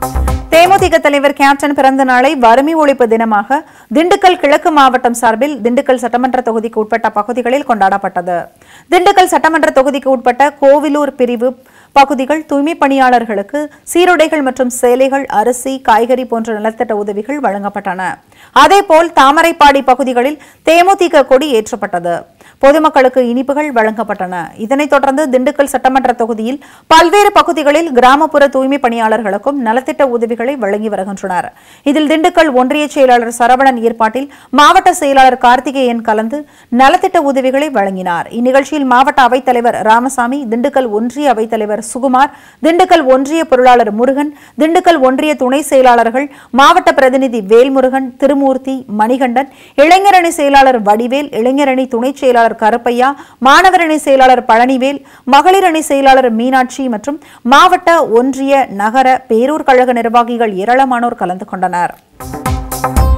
தேமுதிக தலைவர் கேப்டன் பிறந்த நாளை வறுமை ஒழிப்பு தினமாக திண்டுக்கல் கிழக்கு மாவட்டம் சார்பில் திண்டுக்கல் சட்டமன்ற தொகுதிக்கு உட்பட்ட பகுதிகளில் கொண்டாடப்பட்டது திண்டுக்கல் சட்டமன்ற தொகுதிக்கு உட்பட்ட கோவிலூர் பிரிவு பகுதிகள் தூய்மை பணியாளர்களுக்கு சீருடைகள் மற்றும் சேலைகள் அரிசி காய்கறி போன்ற நலத்திட்ட உதவிகள் வழங்கப்பட்டன அதேபோல் தாமரைப்பாடி பகுதிகளில் தேமுதிக கொடி ஏற்றப்பட்டது பொதுமக்களுக்கு இனிப்புகள் வழங்கப்பட்டன இதனைத் தொடர்ந்து திண்டுக்கல் சட்டமன்ற தொகுதியில் பல்வேறு பகுதிகளில் கிராமப்புற தூய்மை பணியாளர்களுக்கும் நலத்திட்ட உதவிகளை வழங்கி வருகின்றனர் இதில் திண்டுக்கல் ஒன்றிய செயலாளர் சரவணன் ஏற்பாட்டில் மாவட்ட செயலாளர் கார்த்திகேயன் கலந்து நலத்திட்ட உதவிகளை வழங்கினார் இந்நிகழ்ச்சியில் மாவட்ட அவைத்தலைவர் ராமசாமி திண்டுக்கல் ஒன்றிய அவைத்தலைவர் சுகுமார் திண்டுக்கல் ஒன்றிய பொருளாளர் முருகன் திண்டுக்கல் ஒன்றிய துணை செயலாளர்கள் மாவட்ட பிரதிநிதி வேல்முருகன் திருமூர்த்தி மணிகண்டன் இளைஞரணி செயலாளர் வடிவேல் இளைஞரணி துணை செயலாளர் கருப்பையா மாணவரணி செயலாளர் பழனிவேல் மகளிரணி செயலாளர் மீனாட்சி மற்றும் மாவட்ட ஒன்றிய நகர பேரூர் கழக நிர்வாகிகள் ஏராளமானோர் கலந்து கொண்டனர்